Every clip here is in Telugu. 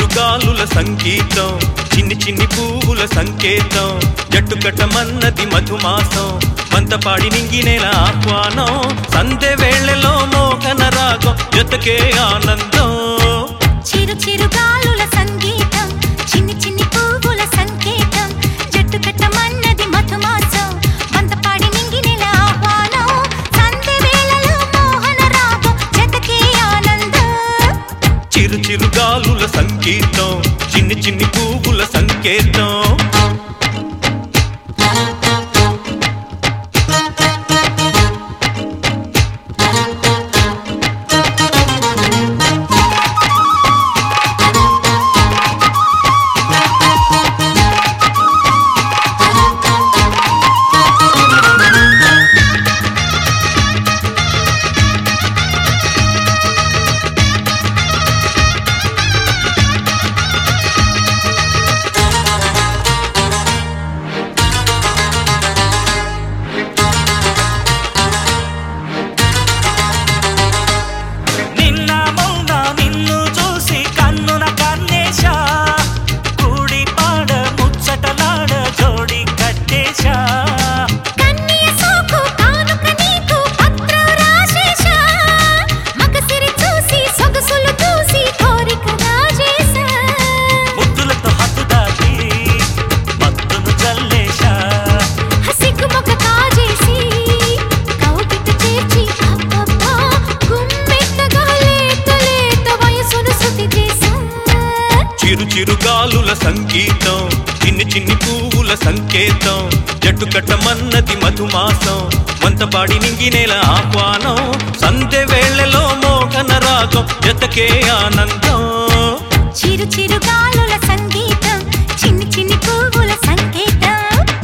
చిరుగాలుల సంగీతం చిన్ని చిన్ని పువ్వుల సంకేతం జట్టు కట్టమన్నది మధుమాసం మంతపాడి నింగినేల ఆహ్వానం సందె వేళలో మోహన రాగం జతకే ఆనందం చిరు చిరు గాలుల సంగీతం చిన్ని చిన్ని పువ్వుల సంకేతం జట్టు కట్టమన్నది మధుమాసం వంతపాడి నింగినెల ఆహ్వానం సంధ్య వేళలో మోహన రాగం జతకే ఆనందం చిరు చిరుగాలుల సంగీతం చిన్ని చిన్ని పువ్వుల సంకేతం నిన్న మొన్న నిన్ను చూసి కన్నున కన్నేశా కూడి పాడ ముచ్చటలాడ జోడి కట్టేశా కన్య సోకు కానుక నీకు పత్రం రాసేశా మగసిరి చూసి సొగసులు చూసి కోరిక రాజేశా ముద్దులతో హద్దు దాటి మత్తును చల్లేశా హసిగ్గు మొగ్గ కాజేసి కౌగిట చేర్చి అబ్బబ్బా గుమ్మెత్తగా లేత లేత వయసును శృతి చేశా చిరు చిరుగాలుల సంగీతం చిన్ని చిన్ని పువ్వుల సంకేతం జట్టు కట్టమన్నది మధుమాసం మంతపాడి నింగినేల ఆహ్వానం సందె వేళలో మోహన రాగం జతకే ఆనందం చిరు చిరు గాలుల సంగీతం చిన్ని చిన్ని పువ్వుల సంకేతం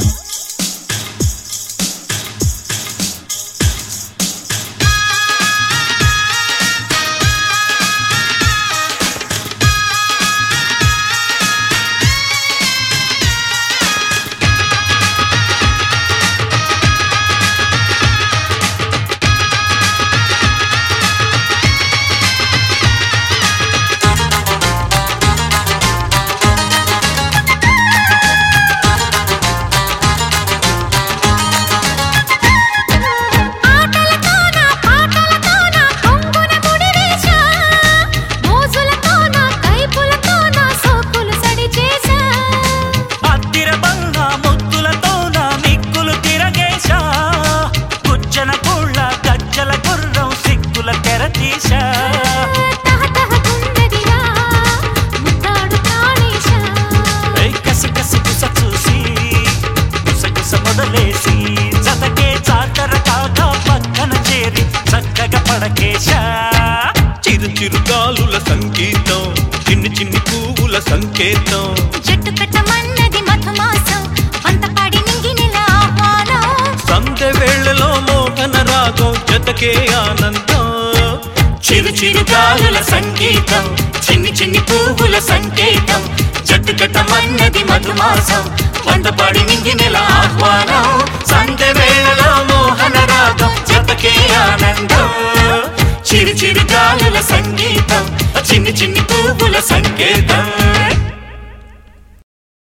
ఆటలతోన పాటలతోన కొంగున ముడివేశా మోజులతోన కైపులతోన సోకులు సడి చేశా అత్తిర బంగ ముద్దులతోన మిక్కులు తిరగేశా గుజ్జన కుళ్ళ గజ్జల గుర్రం సిక్కుల తెరతీశా తహతహకున్నదిరా ముద్దాడు ప్రాణేశా ఏయ్ కసి కసి గుస చూసి గుస గుస మొదలేసి జతకే చాకర కాక పక్కన చేరి చక్కగా పడకేశా చిరు చిరుగాలుల సంగీతం చిన్ని చిన్ని పువ్వుల సంకేతం జట్టు కట్టమన్నది మధుమాసం వంతపాడి నింగినెల ఆహ్వానం సందె వేళలో మోహన రాగం జతకే ఆనందం చిరు చిరు గాలుల సంగీతం చిన్ని చిన్ని పువ్వుల సంకేతం జట్టు కట్టమన్నది మధుమాసం వందపడి నింగినెల ఆహ్వానం సంధ్య వేళలో మోహన రాగం జతకే ఆనందం చిరు చిరు గాలుల సంగీతం చిన్ని చిన్ని పువ్వుల సంకేతం